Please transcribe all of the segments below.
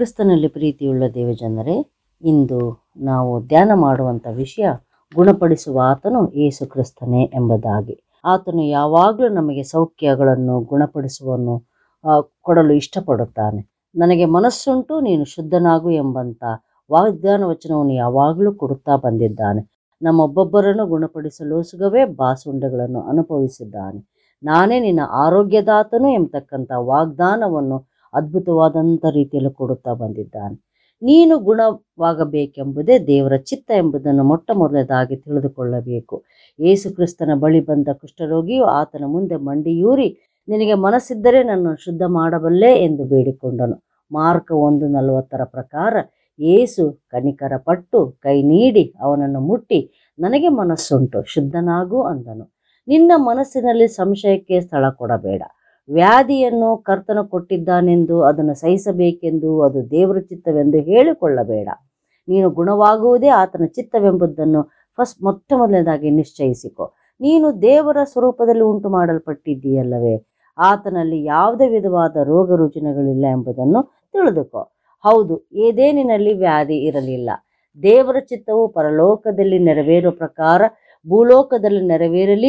ಕ್ರಿಸ್ತನಲ್ಲಿ ಪ್ರೀತಿಯುಳ್ಳ ದೇವಜನರೇ ಇಂದು ನಾವು ಧ್ಯಾನ ಮಾಡುವಂಥ ವಿಷಯ ಗುಣಪಡಿಸುವ ಆತನು ಏಸು ಕ್ರಿಸ್ತನೇ ಎಂಬುದಾಗಿ ಆತನು ಯಾವಾಗಲೂ ನಮಗೆ ಸೌಖ್ಯಗಳನ್ನು ಗುಣಪಡಿಸುವನ್ನು ಆ, ಕೊಡಲು ಇಷ್ಟಪಡುತ್ತಾನೆ ನನಗೆ ಮನಸ್ಸುಂಟು ನೀನು ಶುದ್ಧನಾಗು ಎಂಬಂಥ ವಾಗ್ದಾನ ವಚನವನ್ನು ಯಾವಾಗಲೂ ಕೊಡುತ್ತಾ ಬಂದಿದ್ದಾನೆ ನಮ್ಮೊಬ್ಬೊಬ್ಬರನ್ನು ಗುಣಪಡಿಸಲು ಸುಗವೇ ಬಾಸುಂಡೆಗಳನ್ನು ಅನುಭವಿಸಿದ್ದಾನೆ ನಾನೇ ನಿನ್ನ ಆರೋಗ್ಯದಾತನು ಎಂಬತಕ್ಕಂಥ ವಾಗ್ದಾನವನ್ನು ಅದ್ಭುತವಾದಂಥ ರೀತಿಯಲ್ಲಿ ಕೊಡುತ್ತಾ ಬಂದಿದ್ದಾನೆ ನೀನು ಗುಣವಾಗಬೇಕೆಂಬುದೇ ದೇವರ ಚಿತ್ತ ಎಂಬುದನ್ನು ಮೊಟ್ಟ ಮೊದಲದಾಗಿ ತಿಳಿದುಕೊಳ್ಳಬೇಕು ಯೇಸು ಕ್ರಿಸ್ತನ ಬಳಿ ಬಂದ ಕುಷ್ಠರೋಗಿಯು ಆತನ ಮುಂದೆ ಮಂಡಿಯೂರಿ ನಿನಗೆ ಮನಸ್ಸಿದ್ದರೆ ನನ್ನನ್ನು ಶುದ್ಧ ಮಾಡಬಲ್ಲೆ ಎಂದು ಬೇಡಿಕೊಂಡನು ಮಾರ್ಕ ಒಂದು ನಲವತ್ತರ ಪ್ರಕಾರ ಯೇಸು ಕನಿಕರ ಪಟ್ಟು ಕೈ ನೀಡಿ ಅವನನ್ನು ಮುಟ್ಟಿ ನನಗೆ ಮನಸ್ಸುಂಟು ಶುದ್ಧನಾಗು ಅಂದನು ನಿನ್ನ ಮನಸ್ಸಿನಲ್ಲಿ ಸಂಶಯಕ್ಕೆ ಸ್ಥಳ ಕೊಡಬೇಡ ವ್ಯಾಧಿಯನ್ನು ಕರ್ತನು ಕೊಟ್ಟಿದ್ದಾನೆಂದು ಅದನ್ನು ಸಹಿಸಬೇಕೆಂದು ಅದು ದೇವರ ಚಿತ್ತವೆಂದು ಹೇಳಿಕೊಳ್ಳಬೇಡ ನೀನು ಗುಣವಾಗುವುದೇ ಆತನ ಚಿತ್ತವೆಂಬುದನ್ನು ಫಸ್ಟ್ ಮೊಟ್ಟ ಮೊದಲನೇದಾಗಿ ನಿಶ್ಚಯಿಸಿಕೊ ನೀನು ದೇವರ ಸ್ವರೂಪದಲ್ಲಿ ಉಂಟು ಮಾಡಲ್ಪಟ್ಟಿದ್ದೀಯಲ್ಲವೇ ಆತನಲ್ಲಿ ಯಾವುದೇ ವಿಧವಾದ ರೋಗ ರುಜಿನಗಳಿಲ್ಲ ಎಂಬುದನ್ನು ತಿಳಿದುಕೋ ಹೌದು ಏದೇನಿನಲ್ಲಿ ವ್ಯಾಧಿ ಇರಲಿಲ್ಲ ದೇವರ ಚಿತ್ತವು ಪರಲೋಕದಲ್ಲಿ ನೆರವೇರುವ ಪ್ರಕಾರ ಭೂಲೋಕದಲ್ಲಿ ನೆರವೇರಲಿ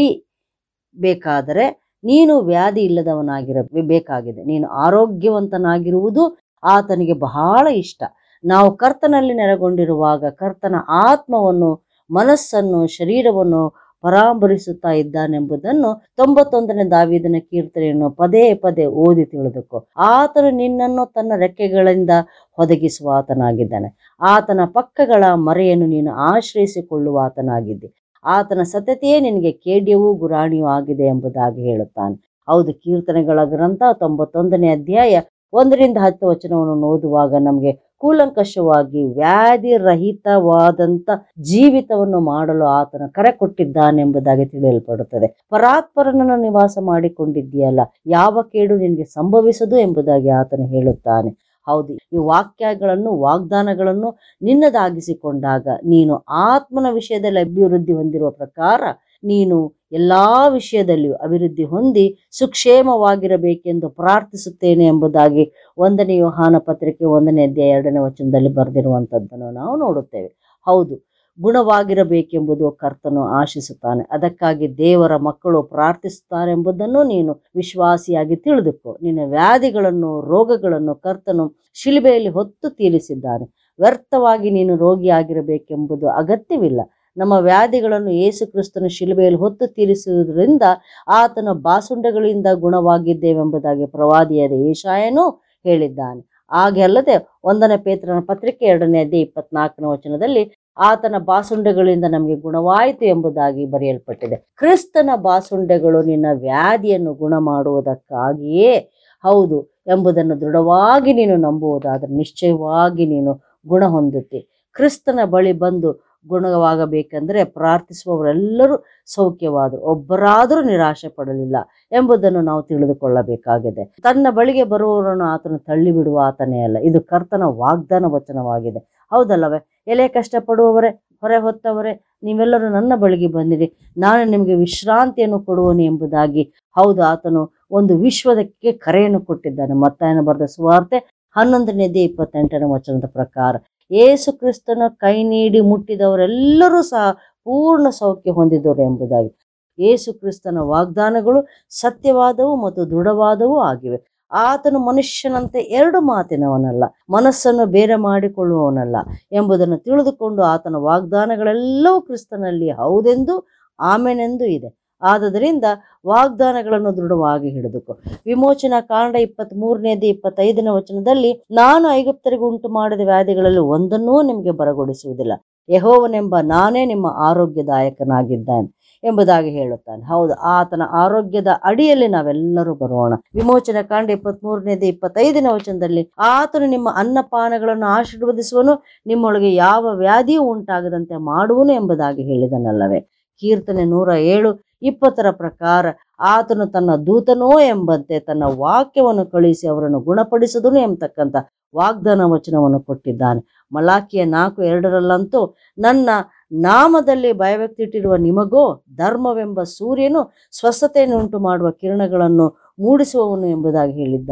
ಬೇಕಾದರೆ ನೀನು ವ್ಯಾಧಿ ಇಲ್ಲದವನಾಗಿರ ಬೇಕಾಗಿದೆ ನೀನು ಆರೋಗ್ಯವಂತನಾಗಿರುವುದು ಆತನಿಗೆ ಬಹಳ ಇಷ್ಟ ನಾವು ಕರ್ತನಲ್ಲಿ ನೆಲೆಗೊಂಡಿರುವಾಗ ಕರ್ತನ ಆತ್ಮವನ್ನು ಮನಸ್ಸನ್ನು ಶರೀರವನ್ನು ಪರಾಂಬರಿಸುತ್ತಾ ಇದ್ದಾನೆಂಬುದನ್ನು ತೊಂಬತ್ತೊಂದನೇ ದಾವಿದನ ಕೀರ್ತನೆಯನ್ನು ಪದೇ ಪದೇ ಓದಿ ತಿಳಿದುಕೋ ಆತನು ನಿನ್ನನ್ನು ತನ್ನ ರೆಕ್ಕೆಗಳಿಂದ ಒದಗಿಸುವ ಆತನಾಗಿದ್ದಾನೆ ಆತನ ಪಕ್ಕಗಳ ಮರೆಯನ್ನು ನೀನು ಆಶ್ರಯಿಸಿಕೊಳ್ಳುವ ಆತನಾಗಿದ್ದೆ ಆತನ ಸತತೆಯೇ ನಿನಗೆ ಕೇಡ್ಯವೂ ಗುರಾಣಿಯೂ ಆಗಿದೆ ಎಂಬುದಾಗಿ ಹೇಳುತ್ತಾನೆ ಹೌದು ಕೀರ್ತನೆಗಳ ಗ್ರಂಥ ತೊಂಬತ್ತೊಂದನೇ ಅಧ್ಯಾಯ ಒಂದರಿಂದ ಹತ್ತು ವಚನವನ್ನು ಓದುವಾಗ ನಮಗೆ ಕೂಲಂಕಷವಾಗಿ ವ್ಯಾಧಿ ರಹಿತವಾದಂಥ ಜೀವಿತವನ್ನು ಮಾಡಲು ಆತನ ಕರೆ ಕೊಟ್ಟಿದ್ದಾನೆಂಬುದಾಗಿ ತಿಳಿಯಲ್ಪಡುತ್ತದೆ ಪರಾತ್ಪರನನ್ನು ನಿವಾಸ ಮಾಡಿಕೊಂಡಿದ್ದೀಯಲ್ಲ ಯಾವ ಕೇಡು ನಿನಗೆ ಸಂಭವಿಸದು ಎಂಬುದಾಗಿ ಆತನು ಹೇಳುತ್ತಾನೆ ಹೌದು ಈ ವಾಕ್ಯಗಳನ್ನು ವಾಗ್ದಾನಗಳನ್ನು ನಿನ್ನದಾಗಿಸಿಕೊಂಡಾಗ ನೀನು ಆತ್ಮನ ವಿಷಯದಲ್ಲಿ ಅಭಿವೃದ್ಧಿ ಹೊಂದಿರುವ ಪ್ರಕಾರ ನೀನು ಎಲ್ಲ ವಿಷಯದಲ್ಲಿಯೂ ಅಭಿವೃದ್ಧಿ ಹೊಂದಿ ಸುಕ್ಷೇಮವಾಗಿರಬೇಕೆಂದು ಪ್ರಾರ್ಥಿಸುತ್ತೇನೆ ಎಂಬುದಾಗಿ ಒಂದನೇ ಯೋಹಾನ ಪತ್ರಿಕೆ ಒಂದನೇ ಅಧ್ಯಾಯ ಎರಡನೇ ವಚನದಲ್ಲಿ ಬರೆದಿರುವಂಥದ್ದನ್ನು ನಾವು ನೋಡುತ್ತೇವೆ ಹೌದು ಗುಣವಾಗಿರಬೇಕೆಂಬುದು ಕರ್ತನು ಆಶಿಸುತ್ತಾನೆ ಅದಕ್ಕಾಗಿ ದೇವರ ಮಕ್ಕಳು ಪ್ರಾರ್ಥಿಸುತ್ತಾರೆ ಎಂಬುದನ್ನು ನೀನು ವಿಶ್ವಾಸಿಯಾಗಿ ತಿಳಿದುಕೋ ನಿನ್ನ ವ್ಯಾಧಿಗಳನ್ನು ರೋಗಗಳನ್ನು ಕರ್ತನು ಶಿಲುಬೆಯಲ್ಲಿ ಹೊತ್ತು ತೀರಿಸಿದ್ದಾನೆ ವ್ಯರ್ಥವಾಗಿ ನೀನು ರೋಗಿಯಾಗಿರಬೇಕೆಂಬುದು ಅಗತ್ಯವಿಲ್ಲ ನಮ್ಮ ವ್ಯಾಧಿಗಳನ್ನು ಯೇಸು ಕ್ರಿಸ್ತನ ಶಿಲುಬೆಯಲ್ಲಿ ಹೊತ್ತು ತೀರಿಸುವುದರಿಂದ ಆತನ ಬಾಸುಂಡಗಳಿಂದ ಗುಣವಾಗಿದ್ದೇವೆಂಬುದಾಗಿ ಪ್ರವಾದಿಯಾದ ಏಷಾಯನು ಹೇಳಿದ್ದಾನೆ ಹಾಗೆ ಅಲ್ಲದೆ ಒಂದನೇ ಪೇತ್ರನ ಪತ್ರಿಕೆ ಎರಡನೇ ಅಧ್ಯಾಯ ಇಪ್ಪತ್ನಾಲ್ಕನೇ ವಚನದಲ್ಲಿ ಆತನ ಬಾಸುಂಡೆಗಳಿಂದ ನಮಗೆ ಗುಣವಾಯಿತು ಎಂಬುದಾಗಿ ಬರೆಯಲ್ಪಟ್ಟಿದೆ ಕ್ರಿಸ್ತನ ಬಾಸುಂಡೆಗಳು ನಿನ್ನ ವ್ಯಾಧಿಯನ್ನು ಗುಣ ಮಾಡುವುದಕ್ಕಾಗಿಯೇ ಹೌದು ಎಂಬುದನ್ನು ದೃಢವಾಗಿ ನೀನು ನಂಬುವುದಾದರೆ ನಿಶ್ಚಯವಾಗಿ ನೀನು ಗುಣ ಹೊಂದುತ್ತಿ ಕ್ರಿಸ್ತನ ಬಳಿ ಬಂದು ಗುಣವಾಗಬೇಕೆಂದರೆ ಪ್ರಾರ್ಥಿಸುವವರೆಲ್ಲರೂ ಸೌಖ್ಯವಾದರು ಒಬ್ಬರಾದರೂ ನಿರಾಶೆ ಪಡಲಿಲ್ಲ ಎಂಬುದನ್ನು ನಾವು ತಿಳಿದುಕೊಳ್ಳಬೇಕಾಗಿದೆ ತನ್ನ ಬಳಿಗೆ ಬರುವವರನ್ನು ಆತನು ತಳ್ಳಿಬಿಡುವ ಆತನೇ ಅಲ್ಲ ಇದು ಕರ್ತನ ವಾಗ್ದಾನ ವಚನವಾಗಿದೆ ಹೌದಲ್ಲವೇ ಎಲೆ ಕಷ್ಟಪಡುವವರೇ ಹೊರೆ ಹೊತ್ತವರೇ ನೀವೆಲ್ಲರೂ ನನ್ನ ಬಳಿಗೆ ಬಂದಿರಿ ನಾನು ನಿಮಗೆ ವಿಶ್ರಾಂತಿಯನ್ನು ಕೊಡುವನು ಎಂಬುದಾಗಿ ಹೌದು ಆತನು ಒಂದು ವಿಶ್ವದಕ್ಕೆ ಕರೆಯನ್ನು ಕೊಟ್ಟಿದ್ದಾನೆ ಮತ್ತಾಯನ ಬರೆದ ಸುವಾರ್ತೆ ಹನ್ನೊಂದನೇದೇ ಇಪ್ಪತ್ತೆಂಟನೇ ವಚನದ ಪ್ರಕಾರ ಏಸು ಕ್ರಿಸ್ತನ ಕೈ ನೀಡಿ ಮುಟ್ಟಿದವರೆಲ್ಲರೂ ಸಹ ಪೂರ್ಣ ಸೌಖ್ಯ ಹೊಂದಿದವರು ಎಂಬುದಾಗಿ ಏಸು ಕ್ರಿಸ್ತನ ವಾಗ್ದಾನಗಳು ಸತ್ಯವಾದವು ಮತ್ತು ದೃಢವಾದವೂ ಆಗಿವೆ ಆತನು ಮನುಷ್ಯನಂತೆ ಎರಡು ಮಾತಿನವನಲ್ಲ ಮನಸ್ಸನ್ನು ಬೇರೆ ಮಾಡಿಕೊಳ್ಳುವವನಲ್ಲ ಎಂಬುದನ್ನು ತಿಳಿದುಕೊಂಡು ಆತನ ವಾಗ್ದಾನಗಳೆಲ್ಲವೂ ಕ್ರಿಸ್ತನಲ್ಲಿ ಹೌದೆಂದು ಆಮೇನೆಂದು ಇದೆ ಆದುದರಿಂದ ವಾಗ್ದಾನಗಳನ್ನು ದೃಢವಾಗಿ ಹಿಡಿದುಕೋ ವಿಮೋಚನಾ ಕಾಂಡ ಇಪ್ಪತ್ತ್ ಮೂರನೇದು ಇಪ್ಪತ್ತೈದನೇ ವಚನದಲ್ಲಿ ನಾನು ಐಗುಪ್ತರಿಗೆ ಉಂಟು ಮಾಡಿದ ವ್ಯಾಧಿಗಳಲ್ಲಿ ಒಂದನ್ನೂ ನಿಮಗೆ ಬರಗೊಡಿಸುವುದಿಲ್ಲ ಯಹೋವನೆಂಬ ನಾನೇ ನಿಮ್ಮ ಆರೋಗ್ಯದಾಯಕನಾಗಿದ್ದಾನೆ ಎಂಬುದಾಗಿ ಹೇಳುತ್ತಾನೆ ಹೌದು ಆತನ ಆರೋಗ್ಯದ ಅಡಿಯಲ್ಲಿ ನಾವೆಲ್ಲರೂ ಬರೋಣ ವಿಮೋಚನ ಕಾಂಡ ಇಪ್ಪತ್ತ್ ಮೂರನೇದು ಇಪ್ಪತ್ತೈದನೇ ವಚನದಲ್ಲಿ ಆತನು ನಿಮ್ಮ ಅನ್ನಪಾನಗಳನ್ನು ಆಶೀರ್ವದಿಸುವನು ನಿಮ್ಮೊಳಗೆ ಯಾವ ವ್ಯಾಧಿಯೂ ಉಂಟಾಗದಂತೆ ಮಾಡುವನು ಎಂಬುದಾಗಿ ಹೇಳಿದನಲ್ಲವೇ ಕೀರ್ತನೆ ನೂರ ಏಳು ಇಪ್ಪತ್ತರ ಪ್ರಕಾರ ಆತನು ತನ್ನ ದೂತನೋ ಎಂಬಂತೆ ತನ್ನ ವಾಕ್ಯವನ್ನು ಕಳುಹಿಸಿ ಅವರನ್ನು ಗುಣಪಡಿಸಿದನು ಎಂಬತಕ್ಕಂಥ ವಾಗ್ದಾನ ವಚನವನ್ನು ಕೊಟ್ಟಿದ್ದಾನೆ ಮಲಾಕಿಯ ನಾಲ್ಕು ಎರಡರಲ್ಲಂತೂ ನನ್ನ ನಾಮದಲ್ಲಿ ಭಯವ್ಯಕ್ತಿಟ್ಟಿರುವ ನಿಮಗೋ ಧರ್ಮವೆಂಬ ಸೂರ್ಯನು ಸ್ವಸ್ಥತೆಯನ್ನು ಉಂಟು ಮಾಡುವ ಕಿರಣಗಳನ್ನು ಮೂಡಿಸುವವನು ಎಂಬುದಾಗಿ ಹೇಳಿದ್ದಾನೆ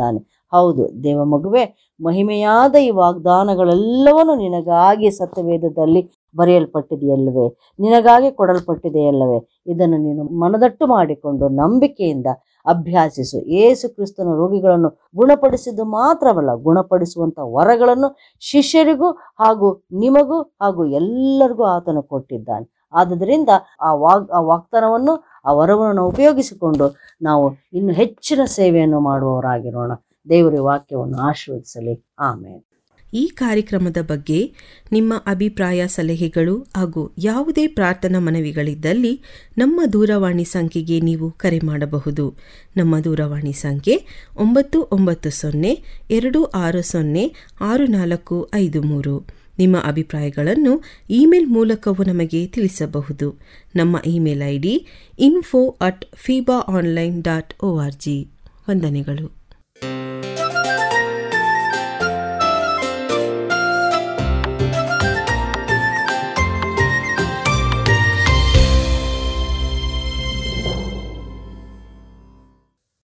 ಹೌದು ದೇವ ಮಗುವೆ ಮಹಿಮೆಯಾದ ಈ ವಾಗ್ದಾನಗಳೆಲ್ಲವನ್ನು ನಿನಗಾಗಿ ಸತ್ಯವೇದದಲ್ಲಿ ಬರೆಯಲ್ಪಟ್ಟಿದೆಯಲ್ಲವೇ ನಿನಗಾಗಿ ಕೊಡಲ್ಪಟ್ಟಿದೆಯಲ್ಲವೇ ಇದನ್ನು ನೀನು ಮನದಟ್ಟು ಮಾಡಿಕೊಂಡು ನಂಬಿಕೆಯಿಂದ ಅಭ್ಯಾಸಿಸು ಏಸು ಕ್ರಿಸ್ತನ ರೋಗಿಗಳನ್ನು ಗುಣಪಡಿಸಿದ್ದು ಮಾತ್ರವಲ್ಲ ಗುಣಪಡಿಸುವಂಥ ವರಗಳನ್ನು ಶಿಷ್ಯರಿಗೂ ಹಾಗೂ ನಿಮಗೂ ಹಾಗೂ ಎಲ್ಲರಿಗೂ ಆತನು ಕೊಟ್ಟಿದ್ದಾನೆ ಆದುದರಿಂದ ಆ ವಾಗ್ ಆ ವಾಗ್ದಾನವನ್ನು ಆ ವರವನ್ನು ನಾವು ಉಪಯೋಗಿಸಿಕೊಂಡು ನಾವು ಇನ್ನು ಹೆಚ್ಚಿನ ಸೇವೆಯನ್ನು ಮಾಡುವವರಾಗಿರೋಣ ದೇವರ ವಾಕ್ಯವನ್ನು ಆಶೀರ್ವದಿಸಲಿ ಆಮೇಲೆ ಈ ಕಾರ್ಯಕ್ರಮದ ಬಗ್ಗೆ ನಿಮ್ಮ ಅಭಿಪ್ರಾಯ ಸಲಹೆಗಳು ಹಾಗೂ ಯಾವುದೇ ಪ್ರಾರ್ಥನಾ ಮನವಿಗಳಿದ್ದಲ್ಲಿ ನಮ್ಮ ದೂರವಾಣಿ ಸಂಖ್ಯೆಗೆ ನೀವು ಕರೆ ಮಾಡಬಹುದು ನಮ್ಮ ದೂರವಾಣಿ ಸಂಖ್ಯೆ ಒಂಬತ್ತು ಒಂಬತ್ತು ಸೊನ್ನೆ ಎರಡು ಆರು ಸೊನ್ನೆ ಆರು ನಾಲ್ಕು ಐದು ಮೂರು ನಿಮ್ಮ ಅಭಿಪ್ರಾಯಗಳನ್ನು ಇಮೇಲ್ ಮೂಲಕವೂ ನಮಗೆ ತಿಳಿಸಬಹುದು ನಮ್ಮ email I D info at fiba online dot O R G ವಂದನೆಗಳು